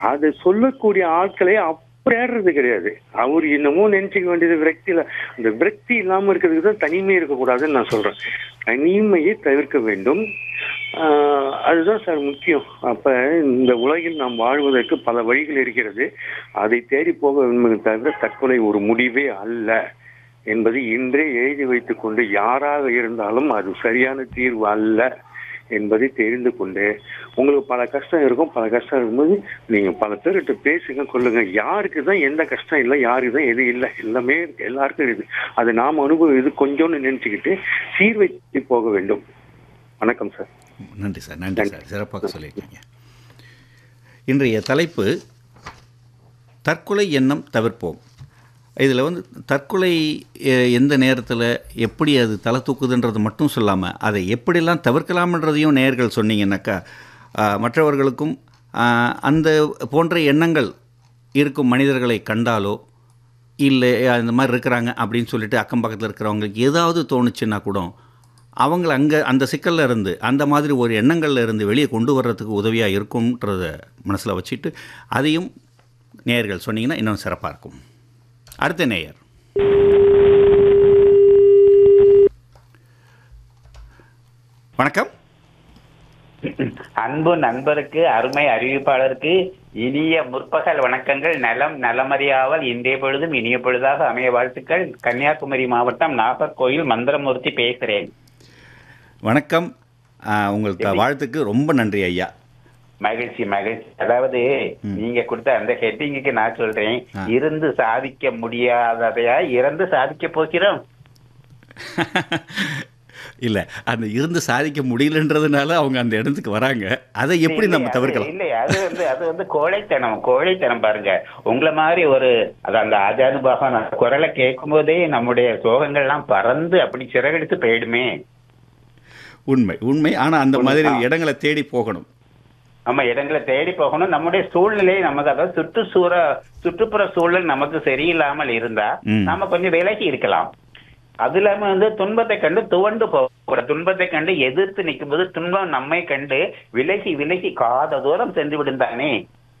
அது சொல்லக்கூடிய ஆட்களே தேடுறது கிடையாது அவர் என்னமோ நினைச்சுக்க வேண்டியது விரக்தியில இந்த விரக்தி இல்லாம இருக்கிறதுக்கு தான் தனிமை இருக்கக்கூடாதுன்னு நான் சொல்றேன் தனிமையை தவிர்க்க வேண்டும் ஆஹ் அதுதான் சார் முக்கியம் அப்ப இந்த உலகில் நாம் வாழ்வதற்கு பல வழிகள் இருக்கிறது அதை தேடி போக வேண்டும் தவிர தற்கொலை ஒரு முடிவே அல்ல என்பதை இன்றே எழுதி வைத்துக் கொண்டு யாராக இருந்தாலும் அது சரியான தீர்வு அல்ல என்பதை தெரிந்து கொண்டு உங்களுக்கு பல கஷ்டம் இருக்கும் பல கஷ்டம் இருக்கும்போது நீங்க பல பேர்கிட்ட பேசுங்க கொள்ளுங்க யாருக்கு தான் எந்த கஷ்டம் இல்லை யாருக்கு தான் எது இல்லை எல்லாமே இருக்கு எல்லாருக்கும் இருக்குது அது நாம் அனுபவம் இது கொஞ்சோன்னு நினைச்சுக்கிட்டு சீர்வைத்து போக வேண்டும் வணக்கம் சார் நன்றி சார் நன்றி சார் சிறப்பாக சொல்லியிருக்கீங்க இன்றைய தலைப்பு தற்கொலை எண்ணம் தவிர்ப்போம் இதில் வந்து தற்கொலை எ- எந்த நேரத்தில் எப்படி அது தலை தூக்குதுன்றது மட்டும் சொல்லாமல் அதை எப்படிலாம் தவிர்க்கலாம்ன்றதையும் நேர்கள் சொன்னீங்கன்னாக்கா ஆ, மற்றவர்களுக்கும் ஆ, அந்த போன்ற எண்ணங்கள் இருக்கும் மனிதர்களை கண்டாலோ இல்லை அந்த மாதிரி இருக்கிறாங்க அப்படின்னு சொல்லிட்டு அக்கம் பக்கத்தில் இருக்கிறவங்களுக்கு ஏதாவது தோணுச்சுன்னா கூட அவங்கள அங்கே அந்த சிக்கல்ல இருந்து அந்த மாதிரி ஒரு எண்ணங்கள்ல இருந்து வெளியே கொண்டு வர்றதுக்கு உதவியாக இருக்கும்ன்றத மனசில் வச்சுட்டு அதையும் நேயர்கள் சொன்னீங்கன்னா இன்னும் சிறப்பாக இருக்கும் அடுத்த நேயர் வணக்கம் அன்பு நண்பருக்கு அருமை அறிவிப்பாளருக்கு இனிய முற்பகல் வணக்கங்கள் நலம் நலமறியாமல் இன்றைய பொழுதும் இனிய பொழுதாக அமைய வாழ்த்துக்கள் கன்னியாகுமரி மாவட்டம் நாகர்கோயில் மந்திரமூர்த்தி பேசுகிறேன் வணக்கம் ஆ, உங்களுக்கு வாழ்த்துக்கு ரொம்ப நன்றி ஐயா மகிழ்ச்சி மகிழ்ச்சி அதாவது நீங்க கொடுத்த அந்த ஹெட்டிங்குக்கு நான் சொல்றேன் ஆ. இருந்து சாதிக்க முடியாததையா இறந்து சாதிக்க போகிறோம் இல்லை அந்த இருந்து சாதிக்க முடியலன்றதுனால அவங்க அந்த இடத்துக்கு வராங்க அதை எப்படி நம்ம இல்லை, தவிர்க்கலாம் இல்லை அது வந்து அது வந்து கோழைத்தனம் கோழைத்தனம் பாருங்க உங்களை மாதிரி ஒரு அது அந்த ஆஜானுபாகம் அந்த குரலை கேட்கும் போதே நம்முடைய சோகங்கள்லாம் பறந்து அப்படி சிறகடித்து போயிடுமே உண்மை உண்மை ஆனால் அந்த உண்மை, மாதிரி ஆ. இடங்களை தேடி போகணும் நம்ம இடங்களை தேடி போகணும் நம்முடைய சூழ்நிலை நமக்கு அதாவது சுற்றுச்சூழ சுற்றுப்புற சூழல் நமக்கு சரியில்லாமல் இருந்தா ம். நம்ம கொஞ்சம் விலகி இருக்கலாம் அது இல்லாம வந்து துன்பத்தை கண்டு துவண்டு போக துன்பத்தை கண்டு எதிர்த்து நிக்கும்போது துன்பம் நம்மை கண்டு விலகி விலகி காத தூரம் சென்று விடுந்தானே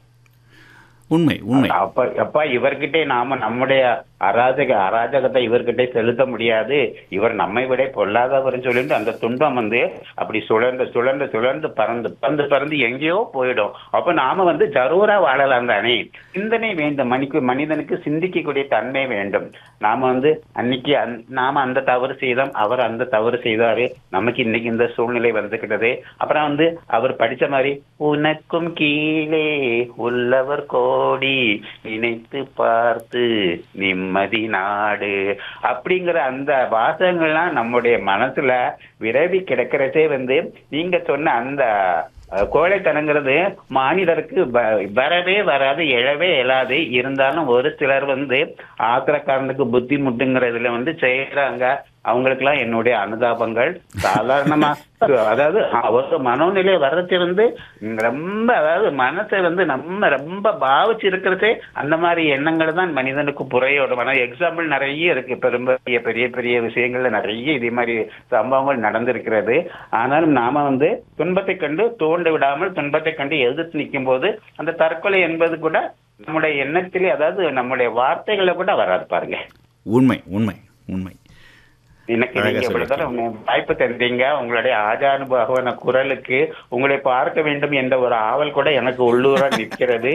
உண்மை உண்மை அப்ப அப்பா இவர்கிட்ட நாம நம்முடைய அராஜக அராஜகத்தை இவர்கிட்ட செலுத்த முடியாது இவர் நம்மை விட பொல்லாதவர்னு சொல்லிட்டு அந்த துன்பம் வந்து அப்படி சுழன்று சுழன்று சுழன்று பறந்து பறந்து பறந்து எங்கேயோ போயிடும் அப்ப நாம வந்து ஜரூரா வாழலாம் தானே சிந்தனை வேண்டும் மணிக்கு மனிதனுக்கு சிந்திக்கக்கூடிய தன்மை வேண்டும் நாம வந்து அன்னைக்கு அந்த- நாம அந்த தவறு செய்தோம் அவர் அந்த தவறு செய்தாரு நமக்கு இன்னைக்கு இந்த சூழ்நிலை வந்துகிட்டது அப்புறம் வந்து அவர் படிச்ச மாதிரி உனக்கும் கீழே உள்ளவர் கோடி நினைத்து பார்த்து நிம்மதி நாடு அப்படிங்கிற அந்த வாசகங்கள்லாம் நம்முடைய மனசுல விரவி கிடக்கிறதே வந்து நீங்க சொன்ன அந்த அஹ், கோழைத்தனங்கிறது மானிடருக்கு வ- வரவே வராது எழவே எழாது இருந்தாலும் ஒரு சிலர் வந்து ஆத்திரக்காரனுக்கு புத்தி முட்டுங்கிறதுல வந்து செய்யறாங்க அவங்களுக்கெல்லாம் என்னுடைய அனுதாபங்கள் சாதாரணமா அதாவது ஒரு மனோநிலை வர்றது வந்து ரொம்ப அதாவது மனசை வந்து நம்ம ரொம்ப பாவிச்சு இருக்கிறதே அந்த மாதிரி எண்ணங்கள் தான் மனிதனுக்கு புறையோட மன எக்ஸாம்பிள் நிறைய இருக்கு இப்ப ரொம்ப பெரிய பெரிய பெரிய விஷயங்கள்ல நிறைய இதே மாதிரி சம்பவங்கள் நடந்திருக்கிறது ஆனாலும் நாம வந்து துன்பத்தை கண்டு தோண்டு விடாமல் துன்பத்தை கண்டு எதிர்த்து நிற்கும் போது அந்த தற்கொலை என்பது கூட நம்முடைய எண்ணத்திலே அதாவது நம்முடைய வார்த்தைகளை கூட வராது பாருங்க உண்மை உண்மை உண்மை எனக்கு அழகா நீங்க இவ்வளவு சொல்லிருக்கீங்க. தூரம் வாய்ப்பு தந்தீங்க உங்களுடைய ஆஜானுபவன குரலுக்கு உங்களை பார்க்க வேண்டும் என்ற ஒரு ஆவல் கூட எனக்கு உள்ளூரா நிற்கிறது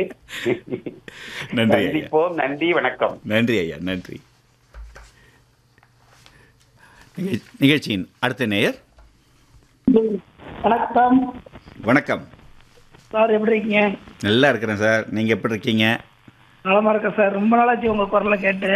நன்றி ஐயா சந்திப்போம் நன்றி வணக்கம் நன்றி ஐயா நன்றி நிகழ்- நிகழ்ச்சியின் அடுத்த நேயர் வணக்கம் வணக்கம் சார் எப்படி இருக்கீங்க நல்லா இருக்கிறேன் சார் நீங்கள் எப்படி இருக்கீங்க நலமா இருக்கேன் சார் ரொம்ப நாளாச்சு உங்க குரலை கேட்டு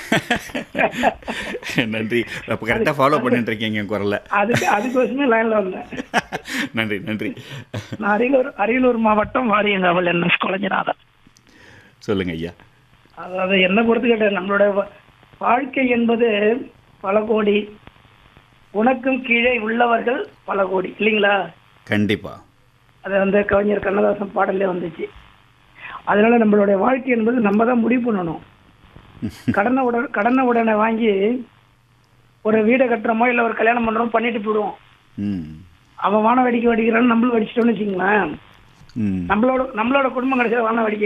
நன்றி அப்போ கரெக்டாக ஃபாலோ பண்ணிட்டு இருக்கீங்க என் குரலை அதுக்கு அதுக்கோசமே லைன்ல வந்தேன் நன்றி நன்றி நான் அரியலூர் அரியலூர் மாவட்டம் வாரியங்காவல் என்ன கொலைஞநாதன் சொல்லுங்க ஐயா அதாவது என்ன பொறுத்து கேட்டேன் நம்மளோட வா- வாழ்க்கை என்பது பல கோடி உனக்கும் கீழே உள்ளவர்கள் பல கோடி இல்லைங்களா கண்டிப்பாக அது வந்து கவிஞர் கண்ணதாசன் பாடல்லே வந்துச்சு அதனால நம்மளுடைய வாழ்க்கை என்பது நம்ம தான் முடிவு பண்ணணும் கடனை உடனே கடனை உடனே வாங்கி ஒரு வீடை கட்டுறோமோ இல்லை ஒரு கல்யாணம் பண்றோமோ பண்ணிட்டு போயிடுவோம் ம் அவன் வானம் வெடிக்க வெடிக்கிறான்னு நம்மளும் வெடிச்சிட்டோம்னு வச்சுங்களேன் ம் நம்மளோட நம்மளோட குடும்பம் கடைசியில் வாழ வடிக்க